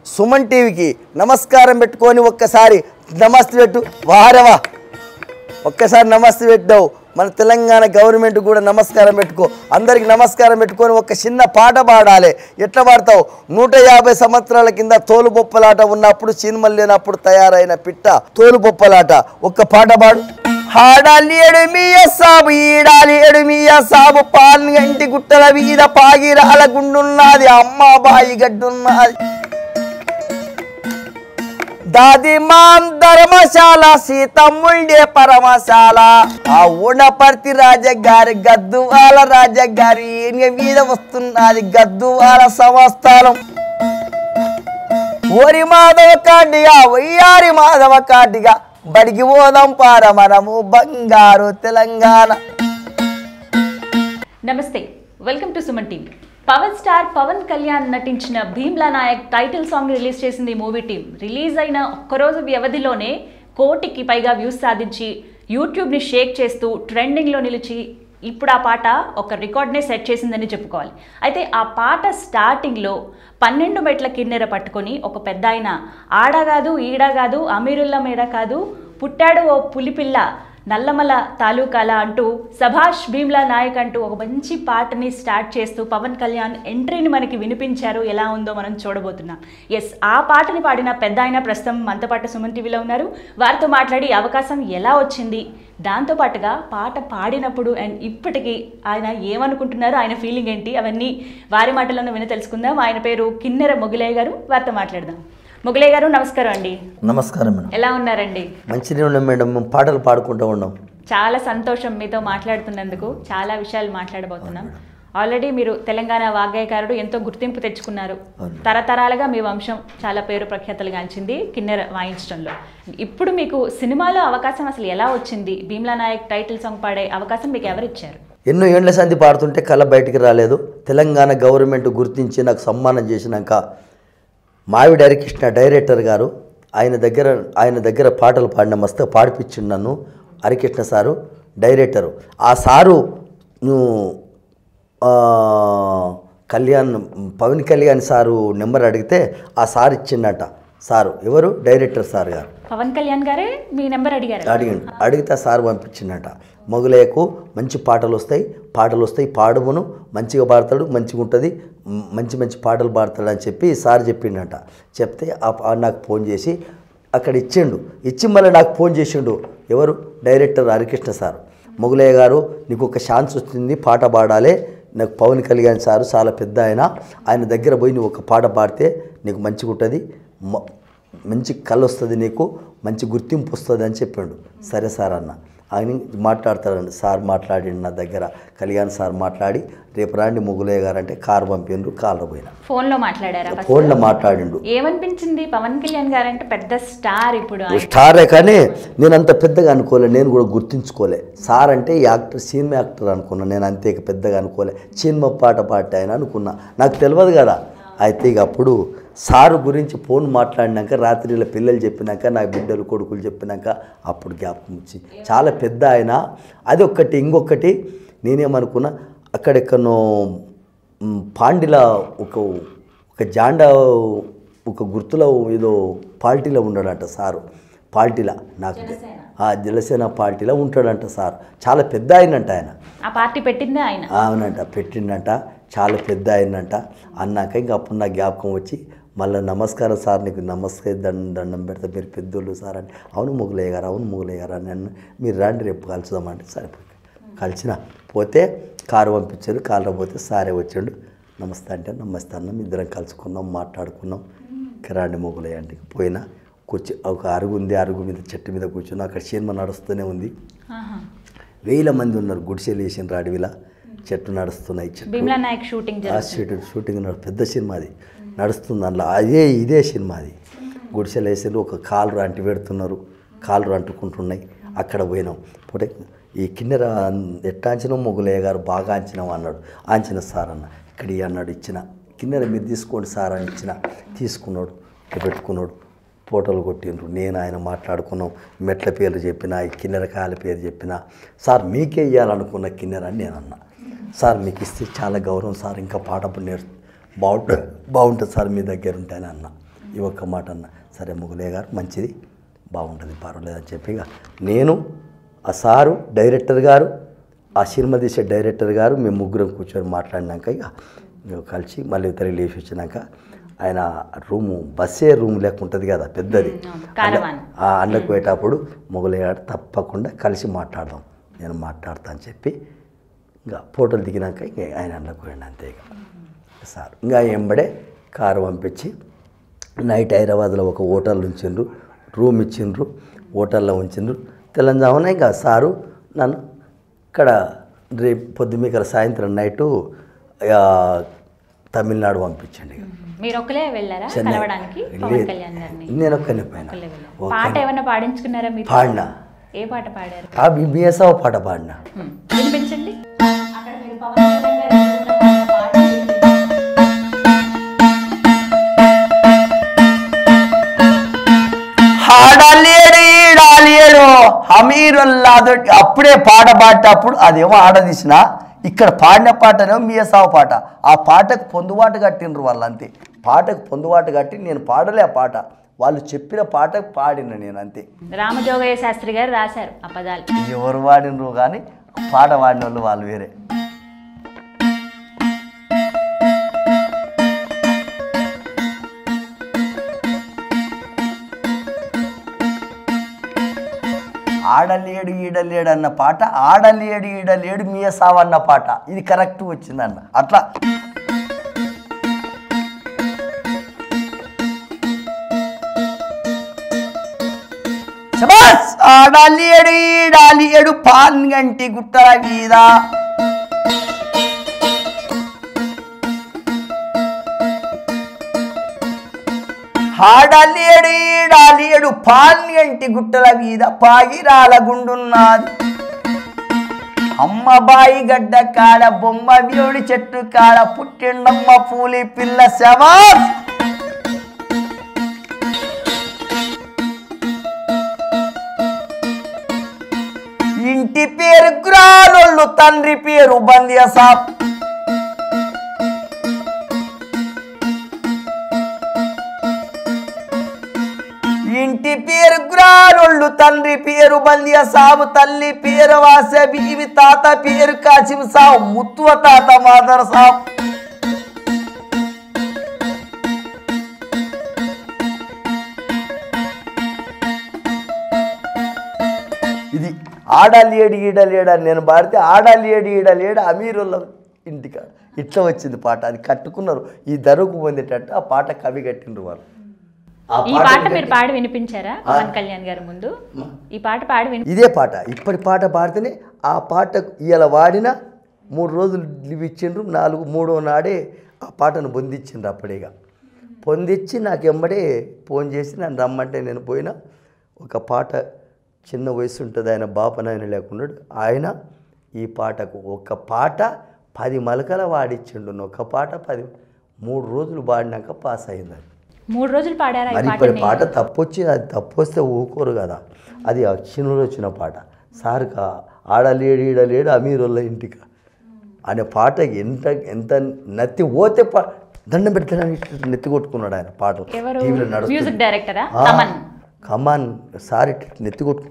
సుమన్ టీవీకి నమస్కారం పెట్టుకొని ఒక్కసారి నమస్తే పెట్టు వారవా ఒక్కసారి నమస్తే పెట్టావు మన తెలంగాణ గవర్నమెంట్ కూడా నమస్కారం పెట్టుకో అందరికి నమస్కారం పెట్టుకొని ఒక చిన్న పాట పాడాలి ఎట్లా పాడతావు నూట యాభై సంవత్సరాల కింద తోలు బొప్పలాట ఉన్నప్పుడు సినిమాలు లేనప్పుడు తయారైన పిట్ట తోలు బొప్పలాట ఒక్క పాట పాడు హాడాలి ఎడుమియ సాబు ఈడాలి ఎడుమియ సాబు పాలు గంటి గుట్టల మీద పాగిరాల గుండున్నది అమ్మ బాయి గడ్డున్నది దాది మాం ధర్మశాల సీతమ్ముండే పరమశాల ఆ ఉడపర్తి రాజగారి గద్దువాల రాజగారి ఈయన మీద వస్తున్నది గద్దువాల సంస్థానం ఓరి మాధవ కాటిగా వయ్యారి మాధవ కాటిగా బడికి పోదాం పార మనము బంగారు తెలంగాణ నమస్తే welcome to Suman TV power star Pawan Kalyan నటించిన Bheemla Nayak title song release చేసింది ఈ మూవీ టీం రిలీజ్ అయిన ఒక్కరోజు వ్యవధిలోనే కోటికి పైగా వ్యూస్ సాధించి యూట్యూబ్ని షేక్ చేస్తూ ట్రెండింగ్లో నిలిచి ఇప్పుడు ఆ పాట ఒక రికార్డ్నే సెట్ చేసిందని చెప్పుకోవాలి అయితే ఆ పాట స్టార్టింగ్లో పన్నెండు మెట్ల కిన్నెర పట్టుకొని ఒక పెద్ద ఆయన ఆడ కాదు ఈడ కాదు అమీరుల్లా మేడ కాదు పుట్టాడు ఓ పులిపిల్ల నల్లమల తాలూకాల అంటూ సభాష్ భీమ్లా నాయక్ అంటూ ఒక మంచి పాటని స్టార్ట్ చేస్తూ పవన్ కళ్యాణ్ ఎంట్రీని మనకి వినిపించారు ఎలా ఉందో మనం చూడబోతున్నాం ఎస్ ఆ పాటని పాడిన పెద్ద ఆయన ప్రస్తుతం మనతో పాటు సుమన్ టీవీలో ఉన్నారు వారితో మాట్లాడి అవకాశం ఎలా వచ్చింది దాంతోపాటుగా పాట పాడినప్పుడు అండ్ ఇప్పటికీ ఆయన ఏమనుకుంటున్నారు ఆయన ఫీలింగ్ ఏంటి అవన్నీ వారి మాటలను విని తెలుసుకుందాం ఆయన పేరు కిన్నెర మొగిలయ్య గారు వారితో మాట్లాడదాం మొగిలయ్య గారు నమస్కారం అండి నమస్కారం మేడం ఎలా ఉన్నారండి మంచిగా ఉన్నాం మేడం మేము పాటలు పాడుకుంటూ ఉన్నాం చాలా సంతోషం మీతో మాట్లాడుతున్నందుకు చాలా విషయాలు మాట్లాడబోతున్నాం ఆల్రెడీ మీరు తెలంగాణ వాగ్గేయకారుడు ఎంతో గుర్తింపు తెచ్చుకున్నారు అవును. తరతరాలుగా మీ వంశం చాలా పేరు ప్రఖ్యాతలు గాంచింది కిన్నెర వాయించడంలో ఇప్పుడు మీకు సినిమాలో అవకాశం అసలు ఎలా వచ్చింది భీమ్లా నాయక్ టైటిల్ సాంగ్ పాడే అవకాశం మీకు ఎవరిచ్చారు ఎన్నో ఏండ్ల సంధి పాడుతుంటే కళ బయటికి రాలేదు తెలంగాణ గవర్నమెంట్ గుర్తించి నాకు సన్మానం చేసినాక మావిడి హరికృష్ణ డైరెక్టర్ గారు ఆయన దగ్గర ఆయన దగ్గర పాటలు పాడిన మస్తు పాడిపించిండు నన్ను హరికృష్ణ సారు డైరెక్టరు ఆ సారు నువ్వు ఆ, కళ్యాణ్ పవన్ కళ్యాణ్ సారు నెంబర్ అడిగితే ఆ సార్ ఇచ్చిండట సారు ఎవరు డైరెక్టర్ సార్ గారు పవన్ కళ్యాణ్ గారే మీ నెంబర్ అడిగారు అడిగిండు అడిగితే ఆ సార్ పంపించిండట మొగలేకు మంచి పాటలు వస్తాయి పాటలు వస్తాయి పాడుమును మంచిగా పాడతాడు మంచిగా ఉంటుంది మ్, మంచి మంచి పాటలు పాడతాడు అని చెప్పి సార్ చెప్పిండట చెప్తే ఆ ఆ నాకు ఫోన్ చేసి అక్కడ ఇచ్చిండు ఇచ్చి మళ్ళీ నాకు ఫోన్ చేసిండు ఎవరు డైరెక్టర్ హరికృష్ణ సార్ మొగలయ్య గారు నీకు ఒక ఛాన్స్ వచ్చింది పాట పాడాలి నాకు పవన్ కళ్యాణ్ సారు చాలా పెద్ద ఆయన ఆయన దగ్గర పోయి నువ్వు ఒక పాట పాడితే నీకు మంచిగా ఉంటుంది మ- మంచి కళ వస్తుంది నీకు మంచి గుర్తింపు వస్తుంది అని చెప్పాడు సరే సార్ అన్న ఆయన మాట్లాడతారండి సార్ మాట్లాడిండు నా దగ్గర కళ్యాణ్ సార్ మాట్లాడి రేపు రాండి ముగ్గులయ్య గారు అంటే కారు పంపిండ్రు కారు పోయినా ఫోన్లో మాట్లాడారా first? ఫోన్లో మాట్లాడిండు ఏమనిపించింది పవన్ కళ్యాణ్ గారంటే పెద్ద స్టార్ ఇప్పుడు ఆయన. స్టారే కానీ నేను అంత పెద్దగా అనుకోలే నేను కూడా గుర్తించుకోలే సార్ అంటే ఈ యాక్టర్ సినిమా యాక్టర్ అనుకున్నా నేను అంతే ఇక పెద్దగా అనుకోలే సినిమా పాట పాట ఆయన అనుకున్నా నాకు తెలియదు కదా అయితే ఇక అప్పుడు సారు గురించి ఫోన్ మాట్లాడినాక రాత్రిలో పిల్లలు చెప్పినాక నా బిడ్డలు కొడుకులు చెప్పినాక అప్పుడు జ్ఞాపకం వచ్చి చాలా పెద్ద ఆయన అది ఒక్కటి ఇంకొకటి నేనేమనుకున్నా అక్కడెక్కడనో మ్, పాండిల ఒక ఒక జాండా ఒక గుర్తులో ఏదో పార్టీలో ఉన్నాడంట సారు పార్టీలో నాకు ఆ జలసేన పార్టీలో ఉంటాడంట సార్ చాలా పెద్ద ఆయనంట ఆయన ఆ పార్టీ పెట్టిందే ఆయన అవునంట పెట్టిండంట చాలా పెద్ద ఆయనంట అన్నాక ఇంకా అప్పుడు నా జ్ఞాపకం వచ్చి మళ్ళీ నమస్కారం సార్ నీకు నమస్కారం దండం దండం పెడతా మీరు పెద్దోళ్ళు సార్ అని అవును ముగ్గులయ్య గారు అవును ముగ్గులయ్య గారు అని అన్న మీరు రండి రేపు కలుసుదామంటే సరే కలిసిన పోతే కారు పంపించారు కారులో పోతే సారే వచ్చాడు నమస్తే అంటే నమస్తే అన్నాం ఇద్దరం కలుసుకున్నాం మాట్లాడుకున్నాం కిరాండి మొగులయ్య అంటే పోయినా కూర్చో ఒక అరుగు ఉంది అరుగు మీద చెట్టు మీద కూర్చుని అక్కడ సినిమా నడుస్తూనే ఉంది ఆహా. వేల మంది ఉన్నారు గుడిసెలు వేసిన అడవిలా చెట్టు నడుస్తున్నాయి చెట్టు భీమ్లా నాయక్ షూటింగ్ ఆ జరుగుతుంది షూటింగ్ షూటింగ్ నడు- పెద్ద సినిమా అది నడుస్తుంది అందులో అదే ఇదే సినిమా అది గుడిసెలు వేసారు ఒక కాలు అంటి పెడుతున్నారు కాళ్ళు అంటుకుంటున్నాయి అక్కడ పోయినాం పోతే ఈ కిన్నెర ఎట్టా అంచినాం మొగులయ్య గారు బాగా అంచినాం అన్నాడు ఆంచిన సార్ అన్న ఇక్కడ ఈ అన్నాడు ఇచ్చిన కిన్నెర మీరు తీసుకోండి సార్ అని ఇచ్చిన తీసుకున్నాడు ఇట్లా పెట్టుకున్నాడు ఫోటోలు కొట్టిండ్రు నేను ఆయన మాట్లాడుకున్నాం మెట్ల పేర్లు చెప్పిన ఈ కిన్నెరకాయల పేరు చెప్పిన సార్ మీకే ఇవ్వాలనుకున్న కిన్నెర అని నేను అన్నా సార్ మీకు ఇస్తే చాలా గౌరవం సార్ ఇంకా పాట నేర్చు బాగుంటుంది బాగుంటుంది సార్ మీ దగ్గర ఉంటానని అన్న ఈ ఒక్క మాట అన్న సరే ముగులే గారు మంచిది బాగుంటుంది పర్వాలేదని చెప్పి ఇక నేను ఆ సారు డైరెక్టర్ గారు ఆ సినిమా తీసే డైరెక్టర్ గారు మేము ముగ్గురం కూర్చొని మాట్లాడినాక ఇక మేము కలిసి మళ్ళీ ఇద్దరు లేచి వచ్చినాక ఆయన రూము బస్సే రూమ్ లెక్క ఉంటుంది కదా పెద్దది అవును. కారవాన్. ఆ అండకు పోయేటప్పుడు మొగలయ్యాడు తప్పకుండా కలిసి మాట్లాడదాం నేను మాట్లాడతా అని చెప్పి ఇంకా ఫోటోలు దిగినాక ఇంక ఆయన అండకు పోయండి అంతే ఇక సార్ ఇంకా ఎంబడే కారు పంపించి నైట్ హైదరాబాద్లో ఒక హోటల్ ఉంచిండ్రు రూమ్ ఇచ్చిండ్రు హోటల్లో ఉంచిండ్రు తెలంగాణ ఇంకా సారు నన్ను ఇక్కడ రేపు పొద్దుమీకల సాయంత్రం నైటు ఆ, తమిళనాడు పంపించండి ఇక. మీరు ఒక్కలే వెళ్ళారా చెన్నై. కలవడానికి పవన్ లేదు. కళ్యాణ్ గారిని నేను ఒక్కనే పోయినా ఒక్కలే వెళ్ళారు. ఒక్కనే. పాట ఏమైనా పాడించుకున్నారా మీరు పాడినా ఏ పాట పాడారు ఆ బిఎస్ఆ పాట పాడినా హ్మ్. వినిపించండి అక్కడ మీరు పవన్ కళ్యాణ్ గారు ఎదురుకున్న పాట వినిపించండి. ఆడలేడు ఈడాలేడు హమీరుల్లాదో అప్పుడే పాట పాడేటప్పుడు అదేమో ఆడదీసిన ఇక్కడ పాడిన పాటనేమో మీసావు పాట ఆ పాటకు పొందుబాటు కట్టిండ్రు వాళ్ళు అంతే పాటకు పొందుబాటు కట్టి నేను పాడలే ఆ పాట వాళ్ళు చెప్పిన పాటకు పాడిన నేను అంతే రామజోగయ్య శాస్త్రి గారు రాశారు ఆ పదాలు ఎవరు పాడినరు కానీ పాట పాడిన వాళ్ళు వాళ్ళు వేరే ఆడలేడు ఈడలేడు అన్న పాట ఆడలేడు ఈడలేడు మీసావు అన్న పాట ఇది కరెక్ట్ వచ్చిందన్న అట్లా శబాస్ ఆడలేడు ఈడాలేడు పాన్ గంటి గుట్టల మీద ఆడలేడు ఈడాలేడు పాన్ గంటి గుట్టల మీద పాగిరాల గుండున్నది అమ్మ బాయి గడ్డ కాడ బొమ్మ వ్యోడి చెట్టు కాడ పుట్టిండమ్మ పూలి పిల్ల శబాస్ ఇంటి పేరు గ్రాలొళ్ళు తండ్రి పేరు బంద్య సాబ్ ఇంటి పేరు గ్రాలొళ్ళు తండ్రి పేరు బంద్య సాబు తల్లి పేరు వాస బీవి తాత పేరు కాసిం సాబు ముత్తువ తాత మాదర్ సాబ్ ఇది ఆడాలేడు ఈడలేడు అని నేను పాడితే ఆడాలేడు ఈడలేడు అమీరుల ఇంటికాడ ఇట్లా వచ్చింది పాట అది కట్టుకున్నారు ఈ ధరకు పొందేటట్టు ఆ పాట కవి కట్టిండ్రు వాళ్ళు ఆ ఈ పాట పాట కట్టి- మీరు పాడి వినిపించారా పవన్ కళ్యాణ్ గారి ముందు ఈ పాట పాడి విని ఇదే పాట ఇప్పటి పాట పాడితేనే ఆ పాట ఇలా వాడిన మూడు రోజులు లీవ్ ఇచ్చిండ్రు నాలుగు మూడో నాడే ఆ పాటను పొందిచ్చిండ్రు అప్పుడేగా పొందిచ్చి నాకు ఎంబడే ఫోన్ చేసి నన్ను రమ్మంటే నేను పోయినా ఒక పాట చిన్న వయసు ఉంటుంది ఆయన బాపనాయన లేకున్నాడు ఆయన ఈ పాటకు ఒక పాట పది మలకల వాడిచ్చిండు ఒక పాట పది మూడు రోజులు పాడినాక పాస్ అయింది అది మూడు రోజులు పాడారా ఈ మరి ఇప్పుడు పాటని పాట తప్పు వచ్చి అది తప్పు వస్తే ఊకోరు కదా అది అక్షిణులు వచ్చిన పాట సార్కా ఆడలేడు ఈడలేడు అమీరుల్ల ఇంటిక అనే పాట ఎంత ఎంత నత్తి పోతే పా దండం పెట్టడానికి నెత్తి కొట్టుకున్నాడు ఆయన పాట ఎవరు టీవీలో నడుస్తుంది. మ్యూజిక్ డైరెక్టరా ఆ, తమన్ కమాన్ సార్ ఇట్లా నెత్తి కొట్టు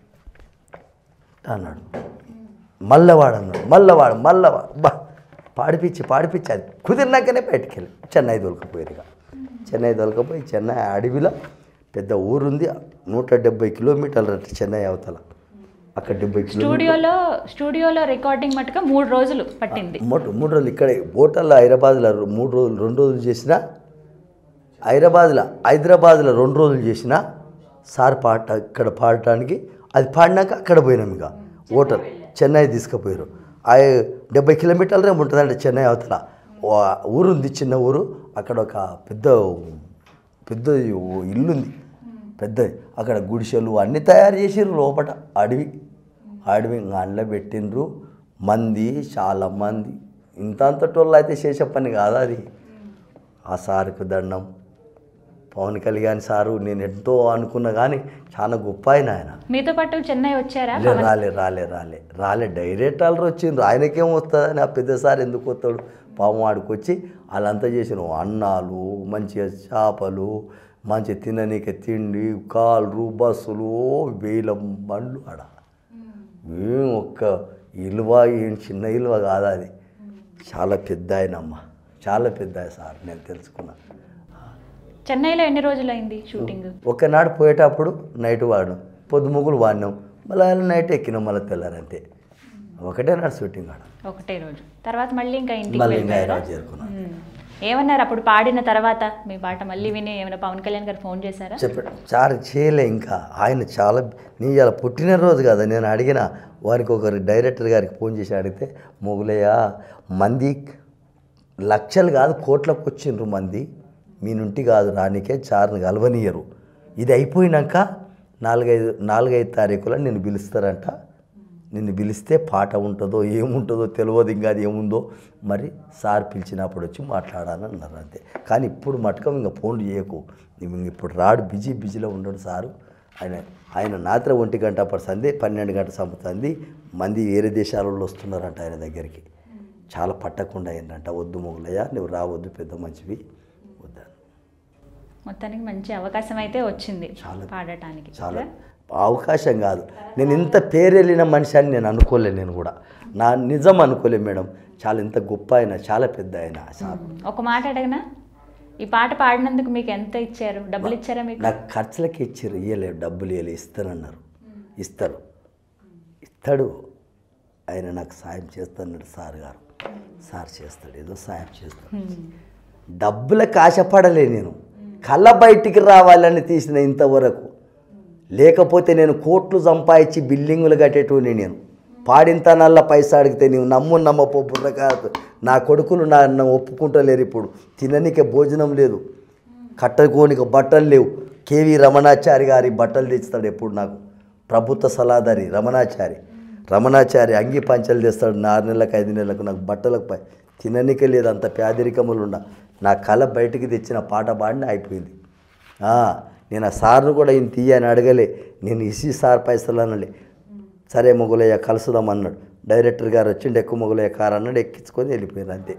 అన్నాడు మల్లవాడు అన్నాడు మల్లవాడు మల్లవాడు బా పాడిపించి పాడిపించి అది కుదిరినాకనే బయటికి వెళ్ళి చెన్నై దొలకపోయేది ఇక చెన్నై దొలకపోయి చెన్నై అడవిలో పెద్ద ఊరుంది నూట డెబ్బై కిలోమీటర్లు అటు చెన్నై అవతల అక్కడ డెబ్బై కిలోమీటర్లు స్టూడియోలో స్టూడియోలో రికార్డింగ్ మటుగా మూడు రోజులు పట్టింది మూడు మూడు రోజులు ఇక్కడే హోటల్లో హైదరాబాద్లో మూడు రోజులు రెండు రోజులు చేసిన హైదరాబాద్లో హైదరాబాద్లో రెండు రోజులు చేసిన సార్ పాట ఇక్కడ పాడటానికి అది పాడినాక అక్కడ పోయినాం ఇక హోటల్ చెన్నై తీసుకుపోయారు ఆ డెబ్బై కిలోమీటర్లే ఉంటుందండి చెన్నై అవతల ఓ ఊరు ఉంది చిన్న ఊరు అక్కడ ఒక పెద్ద పెద్ద ఇల్లుంది పెద్దది అక్కడ గుడిసెలు అన్నీ తయారు చేసిర్రు లోపట అడవి అడవి ఇంకా అండ్ల పెట్టిండ్రు మంది చాలా మంది ఇంత అంతటోళ్ళు అయితే చేసే పని కాదా అది ఆ సార్కు దండం పవన్ కళ్యాణ్ సారు నేను ఎంతో అనుకున్నా కానీ చాలా గొప్ప ఆయన ఆయన మీతో పాటు చెన్నై వచ్చారా లే రాలే రాలే రాలే రాలే డైరెక్టర్లు వచ్చిండ్రు ఆయనకేం వస్తుందని ఆ పెద్ద సార్ ఎందుకు వస్తాడు పాము ఆడికి వచ్చి వాళ్ళంతా చేసిన అన్నాలు మంచిగా చేపలు మంచి తిననీకి తిండి కాళ్ళు బస్సులు ఓ వేల బండ్లు ఆడ ఏం ఒక్క ఇలువ ఏం చిన్న ఇలువ కాదు అది చాలా పెద్ద ఆయన అమ్మ చాలా పెద్ద ఆయన సార్ నేను తెలుసుకున్నా చెన్నైలో ఎన్ని రోజులైంది షూటింగ్ ఒకనాడు పోయేటప్పుడు నైట్ వాడినాం పొద్దుముగ్గులు వాడినాం మళ్ళీ నైట్ ఎక్కినాం మళ్ళీ తెల్లారంతే ఒకటే నాడు షూటింగ్ ఆడ ఒకటే రోజు తర్వాత మళ్ళీ ఇంకా ఇంటికి మళ్ళీ ఇంకా వెళ్ళిపోయారా? హైదరాబాద్ చేరుకున్నాం మ్మ్. ఏమన్నారు అప్పుడు పాడిన తర్వాత మీ పాట మళ్ళీ విని ఏమైనా పవన్ కళ్యాణ్ గారు ఫోన్ చేశారా చెప్పాడు చారు చేయలే ఇంకా ఆయన చాలా నీ ఇలా పుట్టినరోజు కదా నేను అడిగిన వారికి ఒకరి డైరెక్టర్ గారికి ఫోన్ చేసి అడిగితే మొగులయ్య మంది లక్షలు కాదు కోట్లకు వచ్చిండ్రు మంది మీ నుండి కాదు రానికే చారుని కలవనీయరు ఇది అయిపోయినాక నాలుగైదు నాలుగైదు తారీఖులో నిన్ను పిలుస్తారంట నిన్ను పిలిస్తే పాట ఉంటుందో ఏముంటుందో తెలియదు ఇంకా అది ఏముందో మరి సార్ పిలిచినప్పుడు వచ్చి మాట్లాడాలని అన్నారు అంతే కానీ ఇప్పుడు మటకం ఇంకా ఫోన్లు చేయకు నువ్వు ఇంక ఇప్పుడు రాడు బిజీ బిజీలో ఉండడు సారు ఆయన ఆయన నాత్ర ఒంటి గంట పడుతుంది పన్నెండు గంట సంపుతుంది మంది వేరే దేశాలలో వస్తున్నారంట ఆయన దగ్గరికి చాలా పట్టకుండా ఏంటంట వద్దు మొగులయ్య నువ్వు రావద్దు పెద్ద మంచివి వద్దా మొత్తానికి మంచి అవకాశం అయితే వచ్చింది చాలా. పాడటానికి చాలా కదా? అవకాశం కాదు నేను ఇంత పేరు వెళ్ళిన మనిషి అని నేను అనుకోలే నేను కూడా నా నిజం అనుకోలే మేడం చాలా ఇంత గొప్ప ఆయన చాలా పెద్ద ఆయన సార్ ఒక మాట అడగనా ఈ పాట పాడినందుకు మీకు ఎంత ఇచ్చారు డబ్బులు ఇచ్చారా మీకు నాకు ఖర్చులకి ఇచ్చారు ఇయ్యలేరు డబ్బులు ఇవ్వలే ఇస్తానన్నారు ఇస్తారు ఇస్తాడు ఆయన నాకు సాయం చేస్తాడు సార్ గారు సార్ చేస్తాడు ఏదో సాయం చేస్తాడు మ్మ్. డబ్బులకు ఆశపడలే నేను కళ్ళ బయటికి రావాలని తీసిన ఇంతవరకు లేకపోతే నేను కోట్లు సంపాదించి బిల్డింగులు కట్టేటోని నేను పాడింతనల్లా పైసా అడిగితే నీవు నమ్ము నమ్మపో బుర్ర కాదు నా కొడుకులు నా నన్ను ఒప్పుకుంటలేరు ఇప్పుడు తిననీకే భోజనం లేదు కట్టుకోనికి బట్టలు లేవు కేవీ రమణాచారి గారి బట్టలు తెస్తాడు ఎప్పుడు నాకు ప్రభుత్వ సలహాదారి రమణాచారి రమణాచారి అంగి పంచలు తెస్తాడు నా ఆరు నెలలకు ఐదు నెలలకు నాకు బట్టలకు పై తిననీకే లేదు అంత పేదరికములు ఉండ నా కళ బయటికి తెచ్చిన పాట పాడిన అయిపోయింది ఆ, నేను ఆ సార్ను కూడా ఈయన తీయని అడగలే నేను ఇసి సార్ పైసలు అనలే సరే మొగులయ్య కలుసుదాం అన్నాడు డైరెక్టర్ గారు వచ్చిండు ఎక్కువ మొగులయ్య కారు అన్నాడు ఎక్కించుకొని వెళ్ళిపోయారు అంతే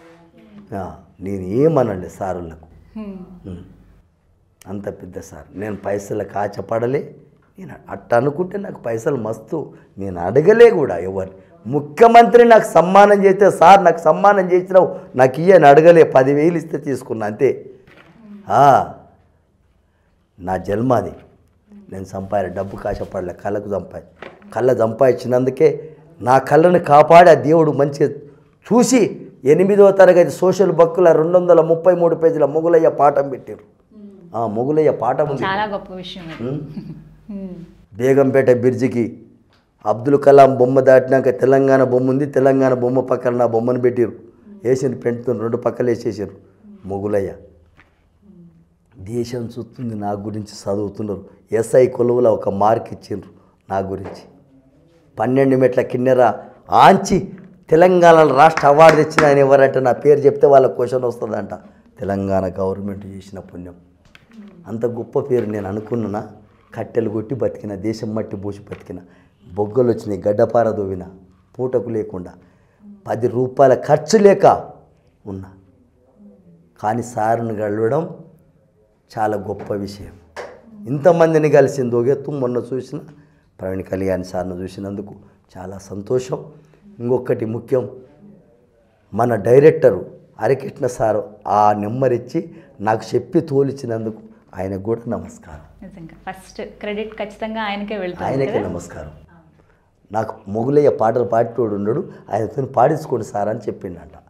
ఆ, నేను ఏమనండి సారులకు మ్మ్. ఉం. అంత పెద్ద సార్ నేను పైసలు కాచపడలే నేను అట్ట అనుకుంటే నాకు పైసలు మస్తు నేను అడగలే కూడా ఎవరు ముఖ్యమంత్రి నాకు సమ్మానం చేస్తే సార్ నాకు సమ్మానం చేసినావు నాకు ఇయ్యని అడగలే పదివేలు ఇస్తే తీసుకున్నా అంతే ఆ, నా జన్మ అది నేను సంపాదిన డబ్బు కాశపడలే కళ్ళకు సంపాది కళ్ళ సంపాదించినందుకే నా కళ్ళను కాపాడి ఆ దేవుడు మంచిగా చూసి ఎనిమిదవ తరగతి సోషల్ బక్కుల రెండు వందల ముప్పై మూడు పేజీల మొగులయ్య పాఠం పెట్టారు ఆ మొగులయ్య పాఠం ఉంది చాలా గొప్ప విషయం ఇది ఉం? మ్మ్. బేగంపేట బ్రిడ్జికి అబ్దుల్ కలాం బొమ్మ దాటినాక తెలంగాణ బొమ్మ ఉంది తెలంగాణ బొమ్మ పక్కన నా బొమ్మను పెట్టారు వేసిన పెంటుతో రెండు పక్కలు వేసేసారు మొగులయ్య దేశం చూస్తుంది నా గురించి చదువుతున్నారు ఎస్ఐ కొలువులో ఒక మార్క్ ఇచ్చిండ్రు నా గురించి పన్నెండు మెట్ల కిన్నెర ఆంచి తెలంగాణ రాష్ట్ర అవార్డు తెచ్చిన ఆయన ఎవరంటే నా పేరు చెప్తే వాళ్ళ క్వశ్చన్ వస్తుందంట తెలంగాణ గవర్నమెంట్ చేసిన పుణ్యం అంత గొప్ప పేరు నేను అనుకున్నా కట్టెలు కొట్టి బతికిన దేశం మట్టి పోసి బతికిన బొగ్గలు వచ్చినాయి గడ్డపార దోవిన పూటకు లేకుండా పది రూపాయల ఖర్చు లేక ఉన్నా కానీ సార్ని కలవడం చాలా గొప్ప విషయం ఇంతమందిని కలిసింది ఒగెత్తు మొన్న చూసిన ప్రవీణ్ కళ్యాణ్ సార్ను చూసినందుకు చాలా సంతోషం ఇంకొకటి ముఖ్యం మన డైరెక్టరు హరికృష్ణ సారు ఆ నెంబర్ ఇచ్చి నాకు చెప్పి తోలిచ్చినందుకు ఆయనకు కూడా నమస్కారం నిజంగా ఫస్ట్ క్రెడిట్ ఖచ్చితంగా ఆయనకే వెళ్తుంది ఆయనకే కదా నమస్కారం నాకు మొగులయ్య పాటలు పాడేటోడు ఉండడు ఆయనతో పాడించుకోండి సార్ అని చెప్పిండంట